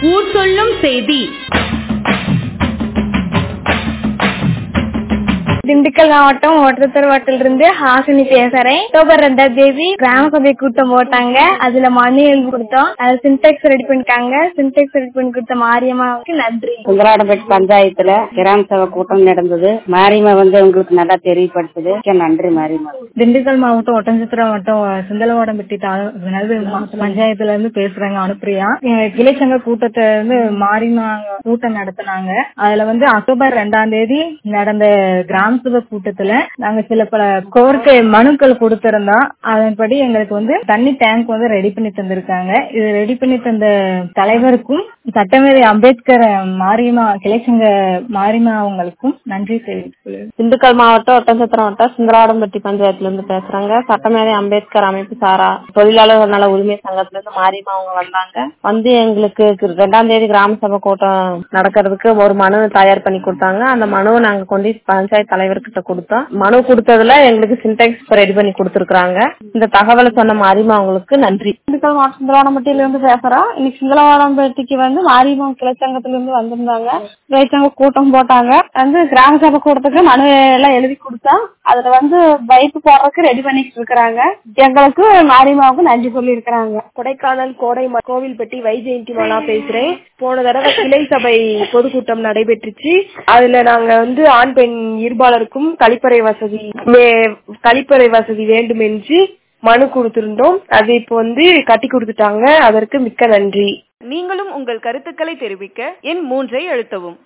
ஊர் சொல்லும் செய்தி திண்டுக்கல் மாவட்டம் ஒட்டத்தருவாட்டிலிருந்து ஹாசினி பேசுறேன் அக்டோபர் ரெண்டாம் தேதி கிராம சபை கூட்டம் போட்டாங்க அதுல மனு எழுதி கொடுத்தோம் அது சின்டெக்ஸ் ரெடி பண்ணிட்டாங்க சின்டெக்ஸ் ரெடி பண்ணி கொடுத்த மாரியம்மாவுக்கு நன்றி சுந்தராடப்பேட் பஞ்சாயத்துல கிராம சபை கூட்டம் நடந்தது மாரியம்மா வந்து உங்களுக்கு நல்லா தெரியப்படுத்துது மிக்க நன்றி மாரியம்மா திண்டுக்கல் மாவட்டம் ஒட்டஞ்சத்திரம் மாவட்டம் சிந்தலவாடம்பட்டி தாலுகா பஞ்சாயத்துல இருந்து பேசுறாங்க அனுப்பிரியா எங்க கிளைச்சங்க கூட்டத்தை வந்து மாறிமா கூட்டம் நடத்தினாங்க அதுல வந்து அக்டோபர் ரெண்டாம் தேதி நடந்த கிராம சபை கூட்டத்துல நாங்க சில பல கோரிக்கை மனுக்கள் கொடுத்திருந்தோம் அதன்படி எங்களுக்கு வந்து தண்ணி டேங்க் வந்து ரெடி பண்ணி தந்திருக்காங்க இது ரெடி பண்ணி தந்த தலைவருக்கும் சட்டமேதை அம்பேத்கர் மாரியம்மா கிளைச்சங்க மாரியம்மா அவங்களுக்கும் நன்றி தெரிவித்துள்ளேன் திண்டுக்கல் மாவட்டம் ஒட்டஞ்சத்திரம் வட்டம் சுந்தராடம்பட்டி பஞ்சாயத்துல இருந்து பேசுறாங்க சட்டமேதை அம்பேத்கர் அமைப்பு சாரா தொழிலாளர் நல உரிமை சங்கத்துல இருந்து மாரியம்மா அவங்க வந்தாங்க வந்து எங்களுக்கு கு- ரெண்டாம் தேதி கிராம சபை கூட்டம் நடக்கிறதுக்கு ஒரு மனு தயார் பண்ணி கொடுத்தாங்க அந்த மனுவை நாங்க கொண்டு பஞ்சாயத்து தலைவர்கிட்ட கொடுத்தோம் மனு கொடுத்ததுல எங்களுக்கு சின்டெக்ஸ் ரெடி பண்ணி கொடுத்துருக்காங்க இந்த தகவலை சொன்ன மாரியம்மா அவங்களுக்கு நன்றி திண்டுக்கல் மாவட்டம் சிந்தலவாடம்பட்டியில இருந்து பேசுறோம் இன்னைக்கு சிந்தலவாடம்பட்டிக்கு வந்து மாரியம்மன் கிளைச்சங்கத்துல இருந்து வந்திருந்தாங்க கிளைச்சங்க கூட்டம் போட்டாங்க வந்து கிராம சபை கூட்டத்துக்கு மனு எல்லாம் எழுதி கொடுத்தோம் அதுல வந்து பைப்பு போடுறதுக்கு ரெடி பண்ணிட்டு இருக்கிறாங்க எங்களுக்கு மாரியம்மாவுக்கு நன்றி சொல்லி இருக்கிறாங்க கொடைக்கானல் கோடை ம- கோவில்பட்டி வைஜெயந்தி மாலா பேசுறேன் போன தடவை கிளை சபை பொதுக்கூட்டம் நடைபெற்றுச்சு அதுல நாங்க வந்து ஆண் பெண் இருபாலருக்கும் கழிப்பறை வசதி மே- கழிப்பறை வசதி வேண்டும் என்று மனு கொடுத்திருந்தோம் அது இப்போ வந்து கட்டி கொடுத்துட்டாங்க அதற்கு மிக்க நன்றி நீங்களும் உங்கள் கருத்துக்களை தெரிவிக்க எண் மூன்றை அழுத்தவும்